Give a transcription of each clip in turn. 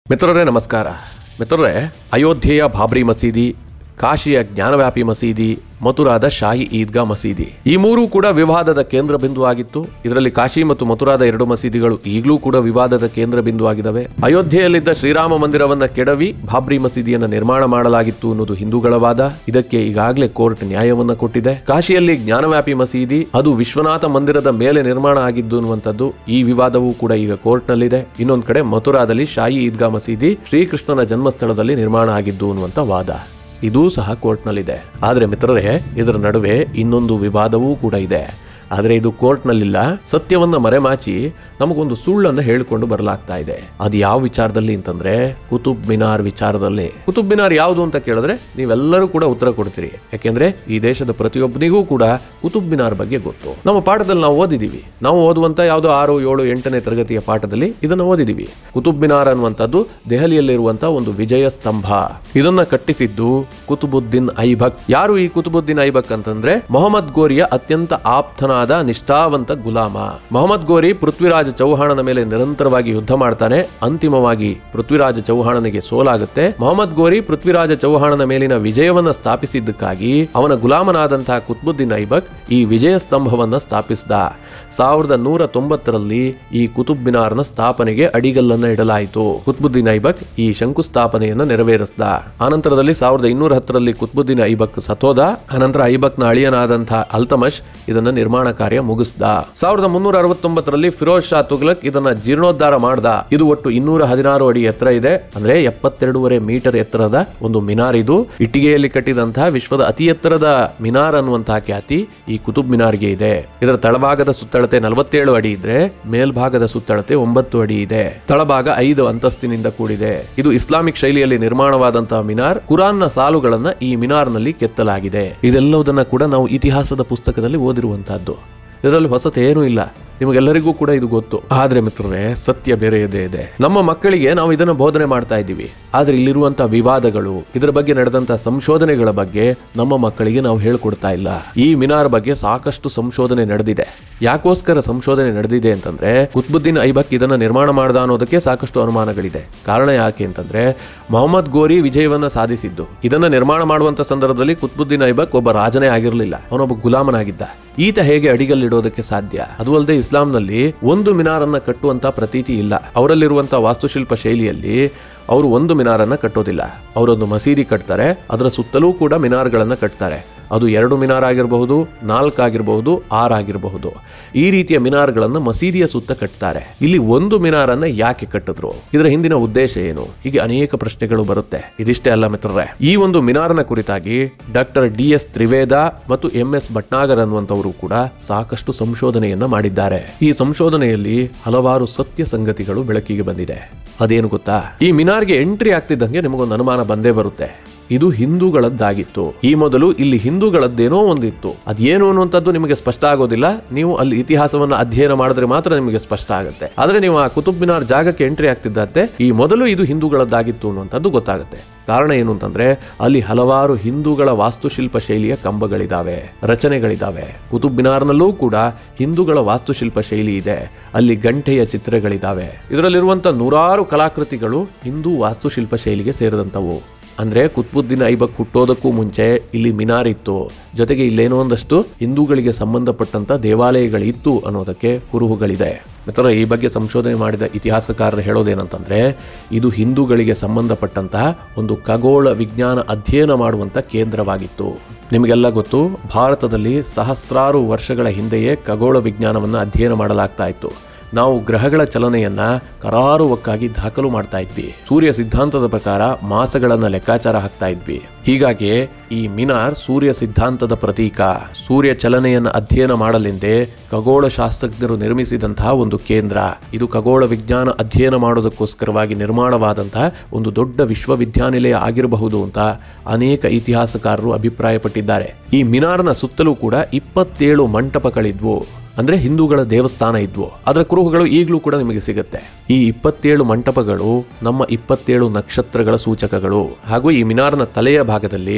ಮಿತ್ರರೇ ನಮಸ್ಕಾರ ಮಿತ್ರರೇ ಅಯೋಧ್ಯೆಯ ಬಾಬ್ರಿ ಮಸೀದಿ ಕಾಶಿಯ ಜ್ಞಾನವ್ಯಾಪಿ ಮಸೀದಿ ಮಥುರಾದ ಶಾಹಿ ಈದ್ಗಾ ಮಸೀದಿ ಈ ಮೂರೂ ಕೂಡ ವಿವಾದದ ಕೇಂದ್ರ ಬಿಂದು ಆಗಿತ್ತು ಇದರಲ್ಲಿ ಕಾಶಿ ಮತ್ತು ಮಥುರಾದ ಎರಡು ಮಸೀದಿಗಳು ಈಗಲೂ ಕೂಡ ವಿವಾದದ ಕೇಂದ್ರ ಬಿಂದು ಆಗಿದ್ದಾವೆ ಅಯೋಧ್ಯೆಯಲ್ಲಿದ್ದ ಶ್ರೀರಾಮ ಮಂದಿರವನ್ನ ಕೆಡವಿ ಬಾಬ್ರಿ ಮಸೀದಿಯನ್ನ ನಿರ್ಮಾಣ ಮಾಡಲಾಗಿತ್ತು ಅನ್ನೋದು ಹಿಂದೂಗಳ ವಾದ ಇದಕ್ಕೆ ಈಗಾಗಲೇ ಕೋರ್ಟ್ ನ್ಯಾಯವನ್ನ ಕೊಟ್ಟಿದೆ ಕಾಶಿಯಲ್ಲಿ ಜ್ಞಾನವ್ಯಾಪಿ ಮಸೀದಿ ಅದು ವಿಶ್ವನಾಥ ಮಂದಿರದ ಮೇಲೆ ನಿರ್ಮಾಣ ಆಗಿದ್ದು ಅನ್ನುವಂಥದ್ದು ಈ ವಿವಾದವೂ ಕೂಡ ಈಗ ಕೋರ್ಟ್ನಲ್ಲಿದೆ ಇನ್ನೊಂದು ಕಡೆ ಮಥುರಾದಲ್ಲಿ ಶಾಹಿ ಈದ್ಗಾ ಮಸೀದಿ ಶ್ರೀಕೃಷ್ಣನ ಜನ್ಮಸ್ಥಳದಲ್ಲಿ ನಿರ್ಮಾಣ ಆಗಿದ್ದು ಅನ್ನುವಂಥ ವಾದ ಇದೂ ಸಹ ಕೋರ್ಟ್ನಲ್ಲಿದೆ ಆದರೆ ಮಿತ್ರರೇ ಇದರ ನಡುವೆ ಇನ್ನೊಂದು ವಿವಾದವೂ ಕೂಡ ಇದೆ ಆದರೆ ಇದು ಕೋರ್ಟ್ನಲ್ಲಿಲ್ಲ ಸತ್ಯವನ್ನ ಮರೆಮಾಚಿ ನಮಗೊಂದು ಸುಳ್ಳನ್ನು ಹೇಳಿಕೊಂಡು ಬರಲಾಗ್ತಾ ಇದೆ ಅದು ಯಾವ ವಿಚಾರದಲ್ಲಿ ಅಂತಂದ್ರೆ ಕುತುಬ್ ಮಿನಾರ್ ವಿಚಾರದಲ್ಲಿ ಕುತುಬ್ ಮಿನಾರ್ ಯಾವುದು ಅಂತ ಕೇಳಿದ್ರೆ ನೀವೆಲ್ಲರೂ ಕೂಡ ಉತ್ತರ ಕೊಡ್ತೀರಿ ಯಾಕೆಂದ್ರೆ ಈ ದಶದ ಪ್ರತಿಯೊಬ್ಬನಿಗೂ ಕೂಡ ಕುತುಬ್ ಮಿನಾರ್ ಬಗ್ಗೆ ಗೊತ್ತು ನಮ್ಮ ಪಾಠದಲ್ಲಿ ನಾವು ಓದಿದೀವಿ ನಾವು ಓದುವಂತ ಯಾವುದೋ ಆರು ಏಳು ಎಂಟನೇ ತರಗತಿಯ ಪಾಠದಲ್ಲಿ ಇದನ್ನು ಓದಿದೀವಿ ಕುತುಬ್ ಮಿನಾರ್ ಅನ್ನುವಂಥದ್ದು ದೆಹಲಿಯಲ್ಲಿರುವಂತಹ ಒಂದು ವಿಜಯ ಸ್ತಂಭ ಇದನ್ನ ಕಟ್ಟಿಸಿದ್ದು ಕುತುಬುದ್ದೀನ್ ಐಬಕ್ ಯಾರು ಈ ಕುತುಬುದ್ದೀನ್ ಐಬಕ್ ಅಂತಂದ್ರೆ ಮೊಹಮ್ಮದ್ ಗೋರಿಯ ಅತ್ಯಂತ ಆಪ್ತನಾದ ನಿಷ್ಠಾವಂತ ಗುಲಾಮ ಮೊಹಮ್ಮದ್ ಗೋರಿ ಪೃಥ್ವಿರಾಜ ಚೌಹಾಣನ ಮೇಲೆ ನಿರಂತರವಾಗಿ ಯುದ್ಧ ಮಾಡ್ತಾನೆ ಅಂತಿಮವಾಗಿ ಪೃಥ್ವಿರಾಜ ಚೌಹಾಣನಿಗೆ ಸೋಲಾಗುತ್ತೆ ಮೊಹಮ್ಮದ್ ಗೋರಿ ಪೃಥ್ವಿರಾಜ ಚೌಹಾಣನ ಮೇಲಿನ ವಿಜಯವನ್ನ ಸ್ಥಾಪಿಸಿದ್ದಕ್ಕಾಗಿ ಅವನ ಗುಲಾಮನಾದಂತಹ ಕುತುಬುದ್ದೀನ್ ಐಬಕ್ ಈ ವಿಜಯ ಸ್ತಂಭವನ್ನ ಸ್ಥಾಪಿಸಿದ ಸಾವಿರದ ನೂರ ತೊಂಬತ್ತರಲ್ಲಿ ಈ ಕುತುಬ್ ಮಿನಾರ್ನ ಸ್ಥಾಪನೆಗೆ ಅಡಿಗಲ್ಲನ್ನ ಇಡಲಾಯಿತು ಕುತುಬುದ್ದೀನ್ ಐಬಕ್ ಈ ಶಂಕುಸ್ಥಾಪನೆಯನ್ನ ನೆರವೇರಿಸಿದ ಆನಂತರದಲ್ಲಿ ಸಾವಿರದ ಇನ್ನೂರ ಹತ್ತರಲ್ಲಿ ಕುತುಬುದ್ದೀನ್ ಐಬಕ್ ಸತೋದ ಅನಂತರ ಐಬಕ್ನ ಅಳಿಯನಾದಂತಹ ಅಲ್ತಮಶ್ ಇದನ್ನ ನಿರ್ಮಾಣ ಕಾರ್ಯ ಮುಗಿಸ್ದ ಸಾವಿರದ ಮುನ್ನೂರ ಅರವತ್ತೊಂಬತ್ತರಲ್ಲಿ ಫಿರೋಜ್ ಶಾ ತುಗ್ಲಕ್ ಇದನ್ನ ಜೀರ್ಣೋದ್ಧಾರ ಮಾಡ್ದ ಇದು ಒಟ್ಟು ಇನ್ನೂರ ಹದಿನಾರು ಅಡಿ ಎತ್ತರ ಇದೆ ಅಂದ್ರೆ ಎಪ್ಪತ್ತೆರಡೂವರೆ ಮೀಟರ್ ಎತ್ತರದ ಒಂದು ಮಿನಾರ್ ಇದು ಇಟ್ಟಿಗೆಯಲ್ಲಿ ಕಟ್ಟಿದಂತಹ ವಿಶ್ವದ ಅತಿ ಎತ್ತರದ ಮಿನಾರ್ ಅನ್ನುವಂತಹ ಖ್ಯಾತಿ ಈ ಕುತುಬ್ ಮಿನಾರ್ಗೆ ಇದೆ ಇದರ ತಳಭಾಗದ ಸುತ್ತಳತೆ ನಲವತ್ತೇಳು ಅಡಿ ಇದ್ರೆ ಮೇಲ್ಭಾಗದ ಸುತ್ತಳತೆ ಒಂಬತ್ತು ಅಡಿ ಇದೆ ತಳಭಾಗ ಐದು ಅಂತಸ್ತಿನಿಂದ ಕೂಡಿದೆ ಇದು ಇಸ್ಲಾಮಿಕ್ ಶೈಲಿಯಲ್ಲಿ ನಿರ್ಮಾಣವಾದಂತಹ ಮಿನಾರ್ ಕುರಾನ್ನ ಸಾಲುಗಳನ್ನ ಈ ಮಿನಾರ್ನಲ್ಲಿ ಕೆತ್ತಲಾಗಿದೆ ಇದೆಲ್ಲವುದನ್ನ ಕೂಡ ನಾವು ಇತಿಹಾಸದ ಪುಸ್ತಕದಲ್ಲಿ ಓದಿರುವಂತಹದ್ದು ಇದರಲ್ಲಿ ಹೊಸತೇನೂ ಇಲ್ಲ ನಿಮಗೆಲ್ಲರಿಗೂ ಕೂಡ ಇದು ಗೊತ್ತು ಆದ್ರೆ ಮಿತ್ರರೇ ಸತ್ಯ ಬೇರೆಯದೇ ಇದೆ ನಮ್ಮ ಮಕ್ಕಳಿಗೆ ನಾವು ಇದನ್ನು ಬೋಧನೆ ಮಾಡ್ತಾ ಇದ್ದೀವಿ ಆದ್ರೆ ಇಲ್ಲಿರುವಂತಹ ವಿವಾದಗಳು ಇದರ ಬಗ್ಗೆ ನಡೆದಂತಹ ಸಂಶೋಧನೆಗಳ ಬಗ್ಗೆ ನಮ್ಮ ಮಕ್ಕಳಿಗೆ ನಾವು ಹೇಳ್ಕೊಡ್ತಾ ಇಲ್ಲ ಈ ಮಿನಾರ್ ಬಗ್ಗೆ ಸಾಕಷ್ಟು ಸಂಶೋಧನೆ ನಡೆದಿದೆ ಯಾಕೋಸ್ಕರ ಸಂಶೋಧನೆ ನಡೆದಿದೆ ಅಂತಂದ್ರೆ ಕುತ್ಬುದ್ದೀನ್ ಐಬಕ್ ಇದನ್ನ ನಿರ್ಮಾಣ ಮಾಡ್ದ ಅನ್ನೋದಕ್ಕೆ ಸಾಕಷ್ಟು ಅನುಮಾನಗಳಿದೆ ಕಾರಣ ಯಾಕೆ ಅಂತಂದ್ರೆ ಮೊಹಮ್ಮದ್ ಗೋರಿ ವಿಜಯವನ್ನ ಸಾಧಿಸಿದ್ದು ಇದನ್ನ ನಿರ್ಮಾಣ ಮಾಡುವಂತ ಸಂದರ್ಭದಲ್ಲಿ ಕುತ್ಬುದ್ದೀನ್ ಐಬಕ್ ಒಬ್ಬ ರಾಜನೇ ಆಗಿರಲಿಲ್ಲ ಅವನೊಬ್ಬ ಗುಲಾಮನಾಗಿದ್ದ ಈತ ಹೇಗೆ ಅಡಿಗಲ್ಲಿಡೋದಕ್ಕೆ ಸಾಧ್ಯ ಅದು ಅಲ್ಲದೆ ಇಸ್ಲಾಂನಲ್ಲಿ ಒಂದು ಮಿನಾರನ್ನ ಕಟ್ಟುವಂತ ಪ್ರತೀತಿ ಇಲ್ಲ ಅವರಲ್ಲಿರುವಂತಹ ವಾಸ್ತುಶಿಲ್ಪ ಶೈಲಿಯಲ್ಲಿ ಅವರು ಒಂದು ಮಿನಾರನ್ನ ಕಟ್ಟೋದಿಲ್ಲ ಅವರೊಂದು ಮಸೀದಿ ಕಟ್ತಾರೆ ಅದರ ಸುತ್ತಲೂ ಕೂಡ ಮಿನಾರ್ಗಳನ್ನ ಕಟ್ತಾರೆ ಅದು ಎರಡು ಮಿನಾರ್ ಆಗಿರಬಹುದು ನಾಲ್ಕು ಆಗಿರಬಹುದು ಆರು ಆಗಿರಬಹುದು ಈ ರೀತಿಯ ಮಿನಾರ್ಗಳನ್ನು ಮಸೀದಿಯ ಸುತ್ತ ಕಟ್ತಾರೆ ಇಲ್ಲಿ ಒಂದು ಮಿನಾರನ್ನ ಯಾಕೆ ಕಟ್ಟಿದ್ರು ಇದರ ಹಿಂದಿನ ಉದ್ದೇಶ ಏನು ಹೀಗೆ ಅನೇಕ ಪ್ರಶ್ನೆಗಳು ಬರುತ್ತೆ ಇದಿಷ್ಟೇ ಅಲ್ಲ ಮಿತ್ರರೇ ಈ ಒಂದು ಮಿನಾರನ ಕುರಿತಾಗಿ ಡಾಕ್ಟರ್ ಡಿ ಎಸ್ ತ್ರಿವೇದ ಮತ್ತು ಎಂ ಎಸ್ ಭಟ್ನಾಗರ್ ಅನ್ನುವಂಥವರು ಕೂಡ ಸಾಕಷ್ಟು ಸಂಶೋಧನೆಯನ್ನ ಮಾಡಿದ್ದಾರೆ ಈ ಸಂಶೋಧನೆಯಲ್ಲಿ ಹಲವಾರು ಸತ್ಯ ಸಂಗತಿಗಳು ಬೆಳಕಿಗೆ ಬಂದಿದೆ ಅದೇನು ಗೊತ್ತಾ ಈ ಮಿನಾರ್ಗೆ ಎಂಟ್ರಿ ಆಗ್ತಿದ್ದಂಗೆ ನಿಮಗೊಂದು ಅನುಮಾನ ಬಂದೇ ಬರುತ್ತೆ ಇದು ಹಿಂದೂಗಳದ್ದಾಗಿತ್ತು ಈ ಮೊದಲು ಇಲ್ಲಿ ಹಿಂದೂಗಳದ್ದೇನೋ ಒಂದಿತ್ತು ಅದೇನು ಅನ್ನುವಂಥದ್ದು ನಿಮಗೆ ಸ್ಪಷ್ಟ ಆಗೋದಿಲ್ಲ ನೀವು ಅಲ್ಲಿ ಇತಿಹಾಸವನ್ನ ಅಧ್ಯಯನ ಮಾಡಿದ್ರೆ ಮಾತ್ರ ನಿಮಗೆ ಸ್ಪಷ್ಟ ಆಗುತ್ತೆ ಆದ್ರೆ ನೀವು ಆ ಕುತುಬ್ ಮಿನಾರ್ ಜಾಗಕ್ಕೆ ಎಂಟ್ರಿ ಆಗ್ತಿದ್ದಂತೆ ಈ ಮೊದಲು ಇದು ಹಿಂದೂಗಳದ್ದಾಗಿತ್ತು ಅನ್ನುವಂಥದ್ದು ಗೊತ್ತಾಗುತ್ತೆ ಕಾರಣ ಏನು ಅಂತಂದ್ರೆ ಅಲ್ಲಿ ಹಲವಾರು ಹಿಂದೂಗಳ ವಾಸ್ತುಶಿಲ್ಪ ಶೈಲಿಯ ಕಂಬಗಳಿದಾವೆ ರಚನೆಗಳಿದಾವೆ ಕುತುಬ್ ಮಿನಾರ್ನಲ್ಲೂ ಕೂಡ ಹಿಂದೂಗಳ ವಾಸ್ತುಶಿಲ್ಪ ಶೈಲಿ ಇದೆ ಅಲ್ಲಿ ಗಂಟೆಯ ಚಿತ್ರಗಳಿದಾವೆ ಇದರಲ್ಲಿರುವಂತ ನೂರಾರು ಕಲಾಕೃತಿಗಳು ಹಿಂದೂ ವಾಸ್ತುಶಿಲ್ಪ ಶೈಲಿಗೆ ಸೇರಿದಂತವು ಅಂದ್ರೆ ಕುತ್ಬುದ್ದೀನ್ ಐಬಕ್ ಹುಟ್ಟೋದಕ್ಕೂ ಮುಂಚೆ ಇಲ್ಲಿ ಮಿನಾರ್ ಇತ್ತು ಜೊತೆಗೆ ಇಲ್ಲೇನೋ ಒಂದಷ್ಟು ಹಿಂದೂಗಳಿಗೆ ಸಂಬಂಧಪಟ್ಟಂತ ದೇವಾಲಯಗಳಿತ್ತು ಅನ್ನೋದಕ್ಕೆ ಕುರುಹುಗಳಿದೆ ಮಿತ್ರ ಈ ಬಗ್ಗೆ ಸಂಶೋಧನೆ ಮಾಡಿದ ಇತಿಹಾಸಕಾರರು ಹೇಳೋದೇನಂತಂದ್ರೆ ಇದು ಹಿಂದೂಗಳಿಗೆ ಸಂಬಂಧಪಟ್ಟಂತಹ ಒಂದು ಖಗೋಳ ವಿಜ್ಞಾನ ಅಧ್ಯಯನ ಮಾಡುವಂತ ಕೇಂದ್ರವಾಗಿತ್ತು ನಿಮಗೆಲ್ಲ ಗೊತ್ತು ಭಾರತದಲ್ಲಿ ಸಹಸ್ರಾರು ವರ್ಷಗಳ ಹಿಂದೆಯೇ ಖಗೋಳ ವಿಜ್ಞಾನವನ್ನು ಅಧ್ಯಯನ ಮಾಡಲಾಗ್ತಾ ಇತ್ತು ನಾವು ಗ್ರಹಗಳ ಚಲನೆಯನ್ನ ಕರಾರುವಕ್ಕಾಗಿ ದಾಖಲು ಮಾಡ್ತಾ ಇದ್ವಿ ಸೂರ್ಯ ಸಿದ್ಧಾಂತದ ಪ್ರಕಾರ ಮಾಸಗಳನ್ನ ಲೆಕ್ಕಾಚಾರ ಹಾಕ್ತಾ ಇದ್ವಿ ಹೀಗಾಗಿ ಈ ಮಿನಾರ್ ಸೂರ್ಯ ಸಿದ್ಧಾಂತದ ಪ್ರತೀಕ ಸೂರ್ಯ ಚಲನೆಯನ್ನು ಅಧ್ಯಯನ ಮಾಡಲೆಂದೇ ಖಗೋಳ ಶಾಸ್ತ್ರಜ್ಞರು ನಿರ್ಮಿಸಿದಂತಹ ಒಂದು ಕೇಂದ್ರ ಇದು ಖಗೋಳ ವಿಜ್ಞಾನ ಅಧ್ಯಯನ ಮಾಡೋದಕ್ಕೋಸ್ಕರವಾಗಿ ನಿರ್ಮಾಣವಾದಂತಹ ಒಂದು ದೊಡ್ಡ ವಿಶ್ವವಿದ್ಯಾನಿಲಯ ಆಗಿರಬಹುದು ಅಂತ ಅನೇಕ ಇತಿಹಾಸಕಾರರು ಅಭಿಪ್ರಾಯಪಟ್ಟಿದ್ದಾರೆ ಈ ಮಿನಾರ್ನ ಸುತ್ತಲೂ ಕೂಡ ಇಪ್ಪತ್ತೇಳು ಮಂಟಪಗಳಿದ್ವು ಅಂದ್ರೆ ಹಿಂದೂಗಳ ದೇವಸ್ಥಾನ ಇದ್ವು ಅದರ ಕುರುಹುಗಳು ಈಗಲೂ ಕೂಡ ನಿಮಗೆ ಸಿಗುತ್ತೆ ಈ ಇಪ್ಪತ್ತೇಳು ಮಂಟಪಗಳು ನಮ್ಮ ಇಪ್ಪತ್ತೇಳು ನಕ್ಷತ್ರಗಳ ಸೂಚಕಗಳು ಹಾಗೂ ಈ ಮಿನಾರ್ನ ತಲೆಯ ಭಾಗದಲ್ಲಿ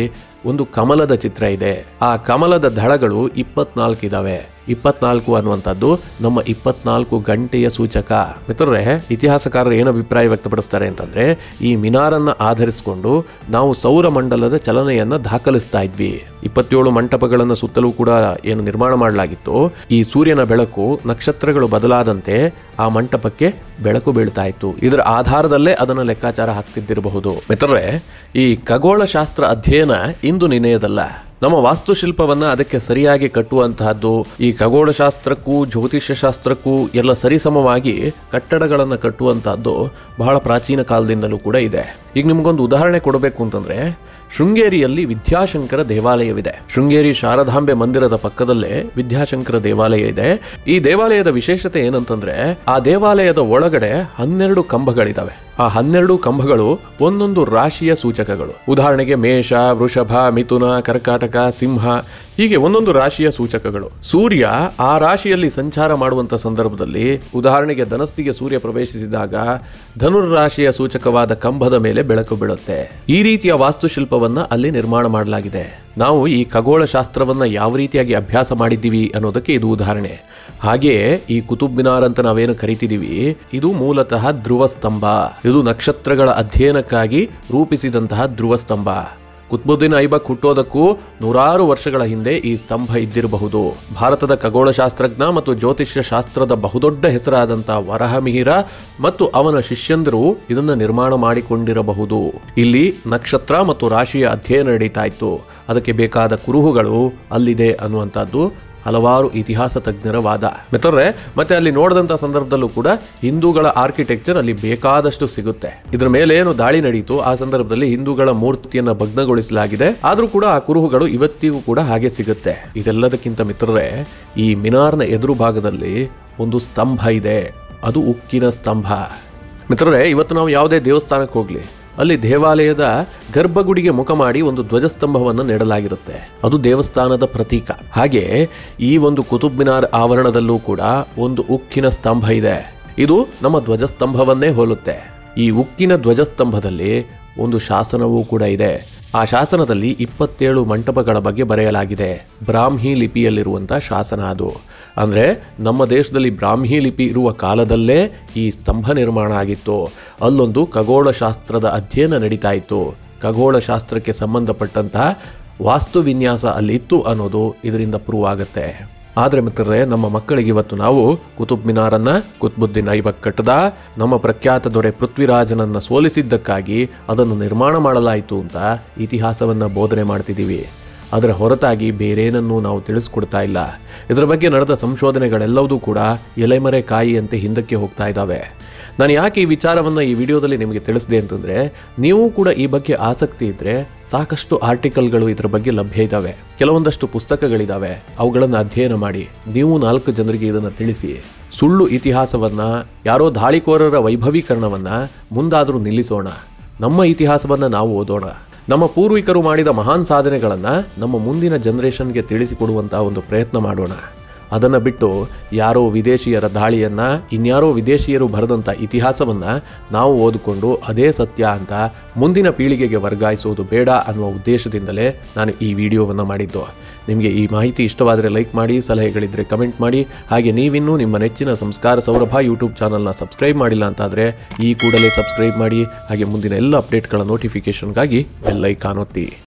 ಒಂದು ಕಮಲದ ಚಿತ್ರ ಇದೆ ಆ ಕಮಲದ ದಳಗಳು ಇಪ್ಪತ್ನಾಲ್ಕು ಇದಾವೆ ಇಪ್ಪತ್ನಾಲ್ಕು ಅನ್ನುವಂಥದ್ದು ನಮ್ಮ ಇಪ್ಪತ್ನಾಲ್ಕು ಗಂಟೆಯ ಸೂಚಕ ಮಿತ್ರರೇ ಇತಿಹಾಸಕಾರರು ಏನು ಅಭಿಪ್ರಾಯ ವ್ಯಕ್ತಪಡಿಸ್ತಾರೆ ಅಂತಂದ್ರೆ ಈ ಮಿನಾರನ್ನ ಆಧರಿಸಿಕೊಂಡು ನಾವು ಸೌರಮಂಡಲದ ಚಲನೆಯನ್ನ ದಾಖಲಿಸ್ತಾ ಇದ್ವಿ ಇಪ್ಪತ್ತೇಳು ಮಂಟಪಗಳನ್ನು ಸುತ್ತಲೂ ಕೂಡ ಏನು ನಿರ್ಮಾಣ ಮಾಡಲಾಗಿತ್ತು ಈ ಸೂರ್ಯನ ಬೆಳಕು ನಕ್ಷತ್ರಗಳು ಬದಲಾದಂತೆ ಆ ಮಂಟಪಕ್ಕೆ ಬೆಳಕು ಬೀಳ್ತಾ ಇತ್ತು ಇದರ ಆಧಾರದಲ್ಲೇ ಅದನ್ನು ಲೆಕ್ಕಾಚಾರ ಹಾಕ್ತಿದ್ದಿರಬಹುದು ಮಿತ್ರರೇ ಈ ಖಗೋಳಶಾಸ್ತ್ರ ಅಧ್ಯಯನ ಇಂದು ನಿನ್ನೆಯದಲ್ಲ ನಮ್ಮ ವಾಸ್ತುಶಿಲ್ಪವನ್ನ ಅದಕ್ಕೆ ಸರಿಯಾಗಿ ಕಟ್ಟುವಂತಹದ್ದು ಈ ಖಗೋಳಶಾಸ್ತ್ರಕ್ಕೂ ಜ್ಯೋತಿಷ್ಯ ಶಾಸ್ತ್ರಕ್ಕೂ ಎಲ್ಲ ಸರಿಸಮವಾಗಿ ಕಟ್ಟಡಗಳನ್ನು ಕಟ್ಟುವಂತಹದ್ದು ಬಹಳ ಪ್ರಾಚೀನ ಕಾಲದಿಂದಲೂ ಕೂಡ ಇದೆ ಈಗ ನಿಮ್ಗೊಂದು ಉದಾಹರಣೆ ಕೊಡಬೇಕು ಅಂತಂದ್ರೆ ಶೃಂಗೇರಿಯಲ್ಲಿ ವಿದ್ಯಾಶಂಕರ ದೇವಾಲಯವಿದೆ ಶೃಂಗೇರಿ ಶಾರದಾಂಬೆ ಮಂದಿರದ ಪಕ್ಕದಲ್ಲೇ ವಿದ್ಯಾಶಂಕರ ದೇವಾಲಯ ಇದೆ ಈ ದೇವಾಲಯದ ವಿಶೇಷತೆ ಏನಂತಂದ್ರೆ ಆ ದೇವಾಲಯದ ಒಳಗಡೆ ಹನ್ನೆರಡು ಕಂಬಗಳಿದಾವೆ ಆ ಹನ್ನೆರಡು ಕಂಬಗಳು ಒಂದೊಂದು ರಾಶಿಯ ಸೂಚಕಗಳು ಉದಾಹರಣೆಗೆ ಮೇಷ ವೃಷಭ ಮಿಥುನ ಕರ್ಕಾಟಕ ಸಿಂಹ ಹೀಗೆ ಒಂದೊಂದು ರಾಶಿಯ ಸೂಚಕಗಳು ಸೂರ್ಯ ಆ ರಾಶಿಯಲ್ಲಿ ಸಂಚಾರ ಮಾಡುವಂತ ಸಂದರ್ಭದಲ್ಲಿ ಉದಾಹರಣೆಗೆ ಧನಸ್ಸಿಗೆ ಸೂರ್ಯ ಪ್ರವೇಶಿಸಿದಾಗ ಧನುರ್ ರಾಶಿಯ ಸೂಚಕವಾದ ಕಂಬದ ಮೇಲೆ ಬೆಳಕು ಬೀಳುತ್ತೆ ಈ ರೀತಿಯ ವಾಸ್ತುಶಿಲ್ಪವನ್ನ ಅಲ್ಲಿ ನಿರ್ಮಾಣ ಮಾಡಲಾಗಿದೆ ನಾವು ಈ ಖಗೋಳ ಶಾಸ್ತ್ರವನ್ನ ಯಾವ ರೀತಿಯಾಗಿ ಅಭ್ಯಾಸ ಮಾಡಿದ್ದೀವಿ ಅನ್ನೋದಕ್ಕೆ ಇದು ಉದಾಹರಣೆ ಹಾಗೆಯೇ ಈ ಕುತುಬ್ ಮಿನಾರ್ ಅಂತ ನಾವೇನು ಕರಿತಿದೀವಿ ಇದು ಮೂಲತಃ ಧ್ರುವ ಸ್ತಂಭ ಇದು ನಕ್ಷತ್ರಗಳ ಅಧ್ಯಯನಕ್ಕಾಗಿ ರೂಪಿಸಿದಂತಹ ಧ್ರುವ ಸ್ತಂಭ ಕುತ್ಬುದ್ದೀನ್ ಐಬಕ್ ಹುಟ್ಟೋದಕ್ಕೂ ನೂರಾರು ವರ್ಷಗಳ ಹಿಂದೆ ಈ ಸ್ತಂಭ ಇದ್ದಿರಬಹುದು ಭಾರತದ ಖಗೋಳಶಾಸ್ತ್ರಜ್ಞ ಮತ್ತು ಜ್ಯೋತಿಷ್ಯ ಶಾಸ್ತ್ರದ ಬಹುದೊಡ್ಡ ಹೆಸರಾದಂತಹ ವರಹಮಿಹಿರ ಮತ್ತು ಅವನ ಶಿಷ್ಯಂದರು ಇದನ್ನು ನಿರ್ಮಾಣ ಮಾಡಿಕೊಂಡಿರಬಹುದು ಇಲ್ಲಿ ನಕ್ಷತ್ರ ಮತ್ತು ರಾಶಿಯ ಅಧ್ಯಯನ ನಡೀತಾ ಇತ್ತು ಅದಕ್ಕೆ ಬೇಕಾದ ಕುರುಹುಗಳು ಅಲ್ಲಿದೆ ಅನ್ನುವಂಥದ್ದು ಹಲವಾರು ಇತಿಹಾಸ ತಜ್ಞರ ವಾದ ಮಿತ್ರರೇ ಮತ್ತೆ ಅಲ್ಲಿ ನೋಡಿದಂಥ ಸಂದರ್ಭದಲ್ಲೂ ಕೂಡ ಹಿಂದೂಗಳ ಆರ್ಕಿಟೆಕ್ಚರ್ ಅಲ್ಲಿ ಬೇಕಾದಷ್ಟು ಸಿಗುತ್ತೆ ಇದ್ರ ಮೇಲೆ ಏನು ದಾಳಿ ನಡೀತು ಆ ಸಂದರ್ಭದಲ್ಲಿ ಹಿಂದೂಗಳ ಮೂರ್ತಿಯನ್ನ ಭಗ್ನಗೊಳಿಸಲಾಗಿದೆ ಆದ್ರೂ ಕೂಡ ಆ ಕುರುಹುಗಳು ಇವತ್ತಿಗೂ ಕೂಡ ಹಾಗೆ ಸಿಗುತ್ತೆ ಇದೆಲ್ಲದಕ್ಕಿಂತ ಮಿತ್ರರೇ ಈ ಮಿನಾರ್ನ ಎದುರು ಭಾಗದಲ್ಲಿ ಒಂದು ಸ್ತಂಭ ಇದೆ ಅದು ಉಕ್ಕಿನ ಸ್ತಂಭ ಮಿತ್ರರೇ ಇವತ್ತು ನಾವು ಯಾವುದೇ ದೇವಸ್ಥಾನಕ್ಕೆ ಹೋಗ್ಲಿ ಅಲ್ಲಿ ದೇವಾಲಯದ ಗರ್ಭಗುಡಿಗೆ ಮುಖ ಮಾಡಿ ಒಂದು ಧ್ವಜಸ್ತಂಭವನ್ನು ನೆಡಲಾಗಿರುತ್ತೆ ಅದು ದೇವಸ್ಥಾನದ ಪ್ರತೀಕ ಹಾಗೆ ಈ ಒಂದು ಕುತುಬ್ ಮಿನಾರ್ ಆವರಣದಲ್ಲೂ ಕೂಡ ಒಂದು ಉಕ್ಕಿನ ಸ್ತಂಭ ಇದೆ ಇದು ನಮ್ಮ ಧ್ವಜಸ್ತಂಭವನ್ನೇ ಹೋಲುತ್ತೆ ಈ ಉಕ್ಕಿನ ಧ್ವಜಸ್ತಂಭದಲ್ಲಿ ಒಂದು ಶಾಸನವೂ ಕೂಡ ಇದೆ ಆ ಶಾಸನದಲ್ಲಿ ಇಪ್ಪತ್ತೇಳು ಮಂಟಪಗಳ ಬಗ್ಗೆ ಬರೆಯಲಾಗಿದೆ ಬ್ರಾಹ್ಮಿ ಲಿಪಿಯಲ್ಲಿರುವಂಥ ಶಾಸನ ಅದು ಅಂದರೆ ನಮ್ಮ ದೇಶದಲ್ಲಿ ಬ್ರಾಹ್ಮಿ ಲಿಪಿ ಇರುವ ಕಾಲದಲ್ಲೇ ಈ ಸ್ತಂಭ ನಿರ್ಮಾಣ ಆಗಿತ್ತು ಅಲ್ಲೊಂದು ಖಗೋಳಶಾಸ್ತ್ರದ ಅಧ್ಯಯನ ನಡೀತಾ ಇತ್ತು ಖಗೋಳಶಾಸ್ತ್ರಕ್ಕೆ ಸಂಬಂಧಪಟ್ಟಂತಹ ವಾಸ್ತು ವಿನ್ಯಾಸ ಅಲ್ಲಿತ್ತು ಅನ್ನೋದು ಇದರಿಂದ ಪ್ರೂವ್ ಆಗುತ್ತೆ ಆದರೆ ಮಿತ್ರರೇ ನಮ್ಮ ಮಕ್ಕಳಿಗೆ ಇವತ್ತು ನಾವು ಕುತುಬ್ ಮಿನಾರನ್ನ ಕುತ್ಬುದ್ದೀನ್ ಐಬಕ್ ಕಟ್ಟದ ನಮ್ಮ ಪ್ರಖ್ಯಾತ ದೊರೆ ಪೃಥ್ವಿರಾಜನನ್ನ ಸೋಲಿಸಿದ್ದಕ್ಕಾಗಿ ಅದನ್ನು ನಿರ್ಮಾಣ ಮಾಡಲಾಯಿತು ಅಂತ ಇತಿಹಾಸವನ್ನ ಬೋಧನೆ ಮಾಡ್ತಿದ್ದೀವಿ ಅದರ ಹೊರತಾಗಿ ಬೇರೇನನ್ನೂ ನಾವು ತಿಳಿಸ್ಕೊಡ್ತಾ ಇಲ್ಲ ಇದರ ಬಗ್ಗೆ ನಡೆದ ಸಂಶೋಧನೆಗಳೆಲ್ಲವೂ ಕೂಡ ಎಲೆಮರೆ ಕಾಯಿಯಂತೆ ಹಿಂದಕ್ಕೆ ಹೋಗ್ತಾ ಇದ್ದಾವೆ ನಾನು ಯಾಕೆ ಈ ವಿಚಾರವನ್ನು ಈ ವಿಡಿಯೋದಲ್ಲಿ ನಿಮಗೆ ತಿಳಿಸಿದೆ ಅಂತಂದರೆ ನೀವು ಕೂಡ ಈ ಬಗ್ಗೆ ಆಸಕ್ತಿ ಇದ್ದರೆ ಸಾಕಷ್ಟು ಆರ್ಟಿಕಲ್ಗಳು ಇದರ ಬಗ್ಗೆ ಲಭ್ಯ ಇದ್ದಾವೆ ಕೆಲವೊಂದಷ್ಟು ಪುಸ್ತಕಗಳಿದ್ದಾವೆ ಅವುಗಳನ್ನು ಅಧ್ಯಯನ ಮಾಡಿ ನೀವು ನಾಲ್ಕು ಜನರಿಗೆ ಇದನ್ನು ತಿಳಿಸಿ ಸುಳ್ಳು ಇತಿಹಾಸವನ್ನು ಯಾರೋ ದಾಳಿಕೋರರ ವೈಭವೀಕರಣವನ್ನು ಮುಂದಾದರೂ ನಿಲ್ಲಿಸೋಣ ನಮ್ಮ ಇತಿಹಾಸವನ್ನು ನಾವು ಓದೋಣ ನಮ್ಮ ಪೂರ್ವಿಕರು ಮಾಡಿದ ಮಹಾನ್ ಸಾಧನೆಗಳನ್ನು ನಮ್ಮ ಮುಂದಿನ ಜನರೇಷನ್ಗೆ ತಿಳಿಸಿಕೊಡುವಂತಹ ಒಂದು ಪ್ರಯತ್ನ ಮಾಡೋಣ ಅದನ್ನು ಬಿಟ್ಟು ಯಾರೋ ವಿದೇಶಿಯರ ದಾಳಿಯನ್ನು ಇನ್ಯಾರೋ ವಿದೇಶಿಯರು ಬರೆದಂಥ ಇತಿಹಾಸವನ್ನು ನಾವು ಓದಿಕೊಂಡು ಅದೇ ಸತ್ಯ ಅಂತ ಮುಂದಿನ ಪೀಳಿಗೆಗೆ ವರ್ಗಾಯಿಸುವುದು ಬೇಡ ಅನ್ನುವ ಉದ್ದೇಶದಿಂದಲೇ ನಾನು ಈ ವಿಡಿಯೋವನ್ನು ಮಾಡಿದ್ದು ನಿಮಗೆ ಈ ಮಾಹಿತಿ ಇಷ್ಟವಾದರೆ ಲೈಕ್ ಮಾಡಿ ಸಲಹೆಗಳಿದ್ದರೆ ಕಮೆಂಟ್ ಮಾಡಿ ಹಾಗೆ ನೀವಿನ್ನೂ ನಿಮ್ಮ ನೆಚ್ಚಿನ ಸಂಸ್ಕಾರ ಸೌರಭ ಯೂಟ್ಯೂಬ್ ಚಾನಲ್ನ ಸಬ್ಸ್ಕ್ರೈಬ್ ಮಾಡಿಲ್ಲ ಅಂತಾದರೆ ಈ ಕೂಡಲೇ ಸಬ್ಸ್ಕ್ರೈಬ್ ಮಾಡಿ ಹಾಗೆ ಮುಂದಿನ ಎಲ್ಲ ಅಪ್ಡೇಟ್ಗಳ ನೋಟಿಫಿಕೇಷನ್ಗಾಗಿ ಬೆಲ್ ಐಕಾನ್ ಒತ್ತಿ